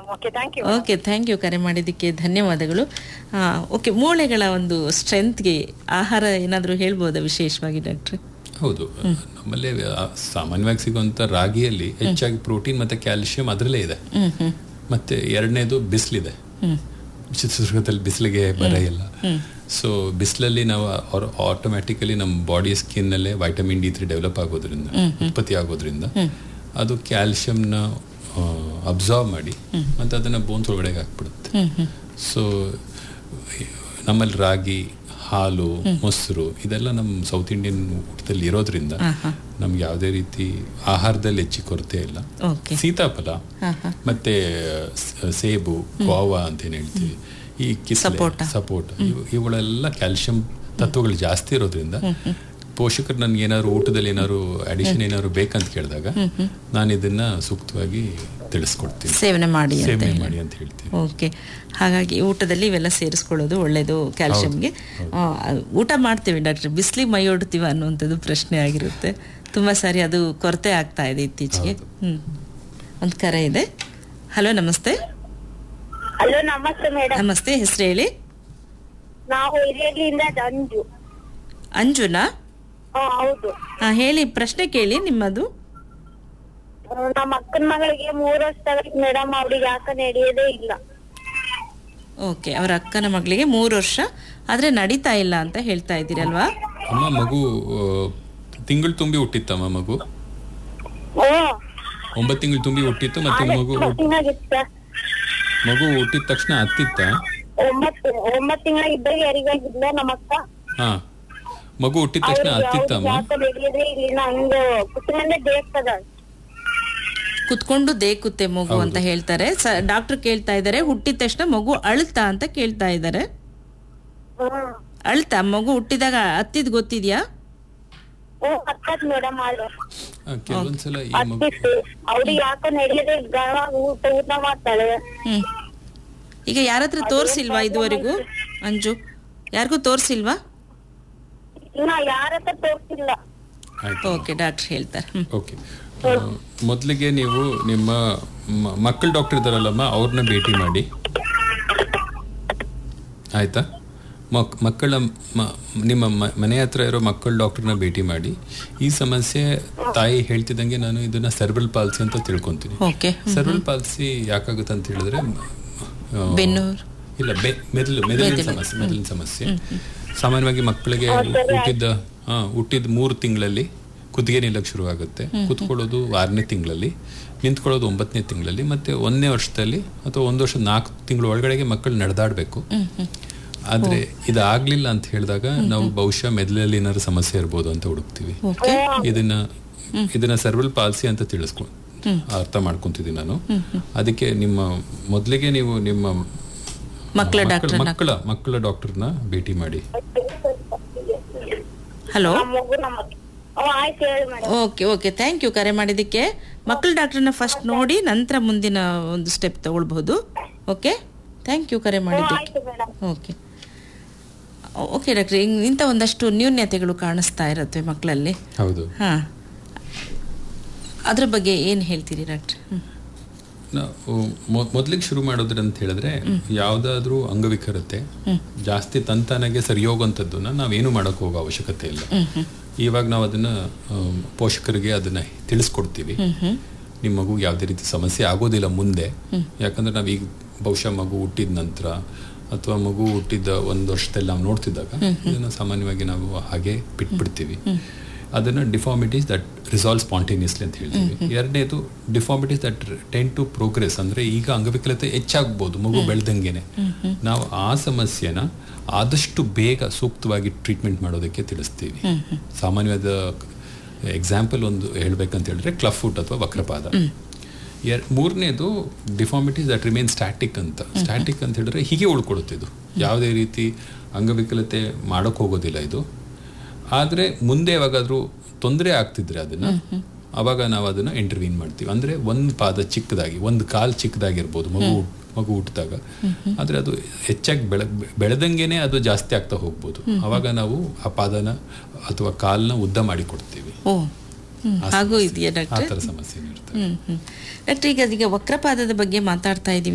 Okay thank you okay thank you ಕರೆ ಮಾಡಿದ್ದಕ್ಕೆ ಧನ್ಯವಾದಗಳು ಓಕೆ ಮೂಳೆಗಳ ಒಂದು ಸ್ಟ್ರೆಂತ್ಗೆ ಆಹಾರ ಏನಾದರೂ ಹೇಳ್ಬೋದಾ ವಿಶೇಷವಾಗಿ ಡಾಕ್ಟ್ರೆ ಹೌದು ನಮ್ಮಲ್ಲಿ ಆ, ಸಾಮಾನ್ಯವಾಗಿ ಸಿಗುವಂತ ರಾಗಿಯಲ್ಲಿ ಹೆಚ್ಚಾಗಿ ಪ್ರೋಟೀನ್ ಮತ್ತೆ ಕ್ಯಾಲ್ಸಿಯಂ ಅದರಲ್ಲೇ ಇದೆ ಮತ್ತೆ ಎರಡನೇದು ಬಿಸಿಲಿದೆ ಚಿತ್ರದುರ್ಗದಲ್ಲಿ ಬಿಸಿಲಿಗೆ ಬರ ಇಲ್ಲ ಸೊ ಬಿಸಿಲಲ್ಲಿ ನಾವು ಆಟೋಮ್ಯಾಟಿಕಲಿ ನಮ್ಮ ಬಾಡಿ ಸ್ಕಿನ್ ಅಲ್ಲೇ ವೈಟಮಿನ್ ಡಿ ತ್ರೀ ಡೆವಲಪ್ ಆಗೋದ್ರಿಂದ ಉತ್ಪತ್ತಿ ಆಗೋದ್ರಿಂದ ಅದು ಕ್ಯಾಲ್ಸಿಯಂನ ಅಬ್ಸಾರ್ವ್ ಮಾಡಿ ಮತ್ತೆ ಅದನ್ನ ಬೋನ್ಸ್ ಒಳಗಡೆ ಹಾಕ್ಬಿಡುತ್ತೆ ಸೊ ನಮ್ಮಲ್ಲಿ ರಾಗಿ ಹಾಲು ಮೊಸರು ಇದೆಲ್ಲ ನಮ್ಮ ಸೌತ್ ಇಂಡಿಯನ್ ಊಟದಲ್ಲಿ ಇರೋದ್ರಿಂದ ನಮ್ಗೆ ಯಾವುದೇ ರೀತಿ ಆಹಾರದಲ್ಲಿ ಹೆಚ್ಚಿ ಕೊರತೆ ಇಲ್ಲ ಓಕೆ ಸೀತಾಫಲ ಮತ್ತೆ ಸ- ಸೇಬು ಗೋವಾ ಅಂತ ಏನ್ ಹೇಳ್ತೀವಿ ಈ ಕಿಸ್ಲೆ ಸಪೋಟ. ಸಪೋಟ ಇವು- ಇವುಗಳೆಲ್ಲ ಕ್ಯಾಲ್ಸಿಯಂ ತತ್ವಗಳು ಜಾಸ್ತಿ ಇರೋದ್ರಿಂದ ಪೋಷಕರು ನನ್ಗೆ ಏನಾದ್ರು ಊಟದಲ್ಲಿ ಏನಾದ್ರು ಅಡಿಷನ್ ಏನಾದ್ರು ಬೇಕಂತ ಕೇಳಿದಾಗ ನಾನು ಇದನ್ನ ಸೂಕ್ತವಾಗಿ ತಿಳಿಸ್ಕೊಡ್ತೀನಿ ಸೇವನೆ ಮಾಡಿ ಅಂತ ಸೇವನೆ ಹೇಳಿ. ಮಾಡಿ ಅಂತ ಹೇಳ್ತೀನಿ ಓಕೆ ಹಾಗಾಗಿ ಊಟದಲ್ಲಿ ಇವೆಲ್ಲ ಸೇರಿಸ್ಕೊಳ್ಳೋದು ಒಳ್ಳೆಯದು ಕ್ಯಾಲ್ಸಿಯಂಗೆ ಆ, ಊಟ ಮಾಡ್ತೀವಿ ಡಾಕ್ಟ್ರೆ ಬಿಸಿಲಿಗೆ ಮೈ ಒಡ್ತೀವ ಅನ್ನುವಂಥದ್ದು ಪ್ರಶ್ನೆ ಆಗಿರುತ್ತೆ ತುಂಬ ಸಾರಿ ಅದು ಕೊರತೆ ಆಗ್ತಾ ಇದೆ ಇತ್ತೀಚೆಗೆ ಹ್ಮ್ ಒಂದು ಕರೆ ಇದೆ ಹಲೋ ನಮಸ್ತೆ ಹಲೋ ನಮಸ್ತೆ ಮೇಡಮ್ ನಮಸ್ತೆ ಹೆಸರು ಹೇಳಿ ನಾವು ಹಿರಿಯಲ್ಲಿಂದ ಅಂಜು ಅಂಜುನಾ ಹಾ ಹೌದು ಹಾ ಹೇಳಿ ಪ್ರಶ್ನೆ ಕೇಳಿ ನಿಮ್ಮದು ಆ, ನಮ್ಮ ಅಕ್ಕನ ಮಗಳಿಗೆ ಮೂರ್ ವರ್ಷ ಆಗೈತೆ ಮೇಡಮ್ ಅವ್ರಿಗೆ ಯಾಕ ನಡೆಯೋದೇ ಇಲ್ಲ ಓಕೆ ಅವರ ಅಕ್ಕನ ಮಗಳಿಗೆ ಮೂರು ವರ್ಷ ಆದರೆ ನಡೀತಾ ಇಲ್ಲ ಅಂತ ಹೇಳ್ತಾ ಇದ್ದೀರಿ ಅಲ್ವಾ ಅಮ್ಮ ಮಗು ತಿಂಗಳು ತುಂಬಿ ಹುಟ್ಟಿತ್ತಮ್ಮ ಮಗು ಓ ಒಂಬತ್ತು ತಿಂಗಳು ತುಂಬಿ ಹುಟ್ಟಿತ್ತು ಮತ್ತೆ ಮಗು ಹುಟ್- ತಿಂಗಳಾಗಿತ್ತ ಮಗು ಹುಟ್ಟಿದ ತಕ್ಷಣ ಹತ್ತಿತ್ತ ಒಂಬತ್ತು ಒಂಬತ್ತು ತಿಂಗಳ ಇದ್ದಾಗ ಯಾರಿಗಾಗಿದ್ಲ ನಮ್ಮ ಅಕ್ಕ ಹಾ ಮಗು ಹುಟ್ಟಿದ ತಕ್ಷಣ ಅವ್ರಿಗೆ ಹತ್ತಿತ್ತಮ್ಮ ಯಾಕ ನಡೆಯೋದೇ ಇಲ್ಲ ಹಂಗ ಕುತ್ಕೊಂಡೇ ದೇಸ್ತದ ಕುತ್ಕೊಂಡು ದೇಕುತ್ತೆ ಮಗು ಅಂತ ಹೇಳ್ತಾರೆ ಡಾಕ್ಟರ್ ಕೇಳ್ತಾ ಇದ್ದಾರೆ ಹುಟ್ಟಿದ ತಕ್ಷಣ ಮಗು ಅಳ್ತಾ ಅಂತ ಕೇಳ್ತಾ ಇದ್ದಾರೆ ಹ್ಮ್ ಅಳ್ತಾ ಮಗು ಹುಟ್ಟಿದಾಗ ಹತ್ತಿದ್ ಗೊತ್ತಿದ್ಯಾ ಓ ಹತ್ತದ್ ಮೇಡಮ್ ಆಳು ಆ, ಕೆಲವೊಂದ್ಸಲ ಈ ಮಗು ಹತ್ತಿತ್ತು ಅವ್ರಿಗೆ ಯಾಕ ನಡೆಯೋದೇ ಗಣ ಊಟ ಊಟ ಮಾಡ್ತಾಳೆ ಹ್ಮ್ ಈಗ ಯಾರ ಹತ್ರ ತೋರ್ಸಿಲ್ವಾ ಇದುವರೆಗೂ ಅಂಜು ಯಾರಿಗೂ ತೋರ್ಸಿಲ್ವಾ ಇನ್ನ ಯಾರ ಹತ್ರ ತೋರ್ಸಿಲ್ಲ ಆಯ್ತು ಓಕೆ ಡಾಕ್ಟರ್ ಹೇಳ್ತಾರೆ ಹ್ಮ್ ಓಕೆ ಮೊದಲಿಗೆ ನೀವು ನಿಮ್ಮ ಮ- ಮಕ್ಕಳ ಡಾಕ್ಟರ್ ಇದ್ದಾರಲ್ಲಮ್ಮ ಅವ್ರನ್ನ ಭೇಟಿ ಮಾಡಿ ಆಯ್ತಾ ಮಕ್ ಮಕ್ಕಳ ಮ- ನಿಮ್ಮ ಮ- ಮನೆ ಹತ್ರ ಇರೋ ಮಕ್ಕಳ ಡಾಕ್ಟರ್ನ ಭೇಟಿ ಮಾಡಿ ಈ ಸಮಸ್ಯೆ ತಾಯಿ ಹೇಳ್ತಿದ್ದಂಗೆ ನಾನು ಇದನ್ನ ಸೆರ್ಬಲ್ ಪಾಲ್ಸಿ ಅಂತ ತಿಳ್ಕೊಂತೀನಿ ಓಕೆ ಸೆರ್ಬಲ್ ಪಾಲ್ಸಿ ಯಾಕಾಗುತ್ತೆ ಅಂತ ಹೇಳಿದ್ರೆ ಆ, ಬೆನ್ನೂರು ಇಲ್ಲ ಬೆ ಮೆದುಳು ಮೆದುಳಿನ ಸಮಸ್ಯೆ ಮೆದುಳಿನ ಸಮಸ್ಯೆ ಸಾಮಾನ್ಯವಾಗಿ ಮಕ್ಕಳಿಗೆ ಹುಟ್ಟಿದ ಹಾ ಹುಟ್ಟಿದ ಮೂರು ತಿಂಗಳಲ್ಲಿ ಕುತ್ತಿಗೆ ನಿಲ್ಲಕ್ಕೆ ಶುರು ಆಗುತ್ತೆ ಕುತ್ಕೊಳ್ಳೋದು ಆರನೇ ತಿಂಗಳಲ್ಲಿ ನಿಂತ್ಕೊಳ್ಳೋದು ಒಂಬತ್ತನೇ ತಿಂಗಳಲ್ಲಿ ಮತ್ತೆ ಒಂದನೇ ವರ್ಷದಲ್ಲಿ ಅಥವಾ ಒಂದು ವರ್ಷ ನಾಲ್ಕು ತಿಂಗಳ ಒಳಗಡೆಗೆ ಮಕ್ಕಳು ನಡೆದಾಡಬೇಕು ಆದ್ರೆ ಇದಾಗ್ಲಿಲ್ಲ ಅಂತ ಹೇಳಿದಾಗ ನಾವು ಬಹುಶಃ ಮೆದುಳಲ್ಲಿ ಏನಾದ್ರು ಸಮಸ್ಯೆ ಇರ್ಬೋದು ಅಂತ ಹುಡುಕ್ತಿವಿ ಓಕೆ ಇದನ್ನ ಇದನ್ನ ಸರ್ವಲ್ ಪಾಲ್ಸಿ ಅಂತ ತಿಳಿಸ್ಕೊ ಅರ್ಥ ಮಾಡ್ಕೊಂತಿದ್ದೀನಿ ನಾನು ಅದಕ್ಕೆ ನಿಮ್ಮ ಮೊದಲಿಗೆ ನೀವು ನಿಮ್ಮ ಮಕ್ಕಳ ಮಕ್ಕಳ- ಡಾಕ್ಟರ್ನ ಮಕ್ಕಳ ಮಕ್ಕಳ ಡಾಕ್ಟರ್ನ ಭೇಟಿ ಮಾಡಿ ಹಲೋ ನಮ್ಮ ಮಗು ನಮ್ಮ ಓ ಆಯ್ತು ಹೇಳಿ madam okay okay thank you ಕರೆ ಮಾಡಿದ್ದಕ್ಕೆ ಮಕ್ಕಳ ಡಾಕ್ಟರ್ನ ಫಸ್ಟ್ ನೋಡಿ ನಂತರ ಮುಂದಿನ ಒಂದು ಸ್ಟೆಪ್ ತಗೊಳ್ಬಹುದು ಓಕೆ ಥ್ಯಾಂಕ್ ಯು ಕರೆ ಮಾಡಿದ್ದಕ್ಕೆ ಆಯ್ತು ಮೇಡಮ್ ಓಕೆ ಓಕೆ ಡಾಕ್ಟ್ರೆ ಇಂಥ ಒಂದಷ್ಟು ನ್ಯೂನ್ಯತೆಗಳು ಕಾಣಿಸ್ತಾ ಇರುತ್ತೆ ಮಕ್ಕಳಲ್ಲಿ ಹೌದು ಹಾಂ ಅದ್ರ ಬಗ್ಗೆ ಏನು ಹೇಳ್ತೀರಿ ಡಾಕ್ಟ್ರೆ ಹ್ಮ್. ನಾವು ಮೊ- ಮೊದ್ಲಿಗೆ ಶುರು ಮಾಡೋದ್ರ ಅಂತ ಹೇಳಿದ್ರೆ ಯಾವ್ದಾದ್ರೂ ಅಂಗವಿಕಲತೆ ಜಾಸ್ತಿ ತಂತಾನಾಗೆ ಸರಿ ಹೋಗುವಂಥದ್ದನ್ನ ನಾವೇನು ಮಾಡಕ್ ಹೋಗೋ ಅವಶ್ಯಕತೆ ಇಲ್ಲ ಇವಾಗ ನಾವು ಅದನ್ನ ಆಮ್, ಪೋಷಕರಿಗೆ ಅದನ್ನ ತಿಳಿಸ್ಕೊಡ್ತೀವಿ ನಿಮ್ಮ ಮಗು ಯಾವುದೇ ರೀತಿ ಸಮಸ್ಯೆ ಆಗೋದಿಲ್ಲ ಮುಂದೆ ಯಾಕಂದ್ರೆ ನಾವೀಗ ಬಹುಶಃ ಮಗು ಹುಟ್ಟಿದ ನಂತರ ಅಥವಾ ಮಗು ಹುಟ್ಟಿದ ಒಂದು ವರ್ಷದಲ್ಲಿ ನಾವು ನೋಡ್ತಿದ್ದಾಗ ಇದನ್ನ ಸಾಮಾನ್ಯವಾಗಿ ನಾವು ಹಾಗೆ ಬಿಟ್ಬಿಡ್ತೀವಿ ಅದನ್ನ ಡಿಫಾರ್ಮಿಟೀಸ್ ದಟ್ ರಿಸಾಲ್ವ್ ಸ್ಪಾಂಟೇನಿಯಸ್ಲಿ ಅಂತ ಹೇಳ್ತೀವಿ ಎರಡನೇದು deformities that tend to progress ಅಂದ್ರೆ ಈಗ ಅಂಗವಿಕಲತೆ ಹೆಚ್ಚಾಗ್ಬೋದು ಮಗು ಬೆಳ್ದಂಗೆನೆ ನಾವು ಆ ಸಮಸ್ಯೆನ ಆದಷ್ಟು ಬೇಗ ಸೂಕ್ತವಾಗಿ ಟ್ರೀಟ್ಮೆಂಟ್ ಮಾಡೋದಕ್ಕೆ ತಿಳಿಸ್ತೀವಿ ಸಾಮಾನ್ಯವಾದ ಎಕ್ಸಾಂಪಲ್ ಒಂದು ಹೇಳ್ಬೇಕಂತ ಹೇಳಿದ್ರೆ ಕ್ಲಫ್ ಫುಟ್ ಅಥವಾ ವಕ್ರಪಾದ ಎರ್ ಮೂರನೇದು ಡಿಫಾರ್ಮಿಟೀಸ್ ದಟ್ ರಿಮೇನ್ ಸ್ಟ್ಯಾಟಿಕ್ ಅಂತ ಸ್ಟ್ಯಾಟಿಕ್ ಅಂತ ಹೇಳಿದ್ರೆ ಹೀಗೆ ಉಳ್ಕೊಳುತ್ತೆ ಇದು ಯಾವುದೇ ರೀತಿ ಅಂಗವಿಕಲತೆ ಮಾಡೋಕ್ ಹೋಗೋದಿಲ್ಲ ಇದು ಆದರೆ ಮುಂದೆ ಯಾವಾಗಾದ್ರೂ ತೊಂದರೆ ಆಗ್ತಿದ್ರೆ ಅದನ್ನ ಅವಾಗ ನಾವು ಅದನ್ನ ಇಂಟರ್ವೀನ್ ಮಾಡ್ತೀವಿ ಅಂದ್ರೆ ಒಂದು ಪಾದ ಚಿಕ್ಕದಾಗಿ ಒಂದು ಕಾಲ್ ಚಿಕ್ಕದಾಗಿರ್ಬೋದು ಮಗು ಮಗು ಹುಟ್ಟಿದಾಗ ಆದ್ರೆ ಅದು ಹೆಚ್ಚಾಗಿ ಬೆಳ ಬೆಳೆದಂಗೆನೆ ಅದು ಜಾಸ್ತಿ ಆಗ್ತಾ ಹೋಗ್ಬೋದು ಅವಾಗ ನಾವು ಆ ಪಾದನ ಅಥವಾ ಕಾಲ್ನ ಉದ್ದ ಮಾಡಿ ಕೊಡ್ತೀವಿ ಓ ಹ್ಮ್. ಆ ಹಾಗೂ ಸಮಸ್ಯೆ- ಇದೆಯಾ ಆ ಡಾಕ್ಟ್ರೆ ಥರ ಸಮಸ್ಯೆ ಇರ್ತದೆ ಹ್ಮ್ ಹ್ಮ್ ಡಾಕ್ಟ್ರೆ ಈಗ ಈಗ ವಕ್ರಪಾದದ ಬಗ್ಗೆ ಮಾತಾಡ್ತಾ ಇದ್ದೀವಿ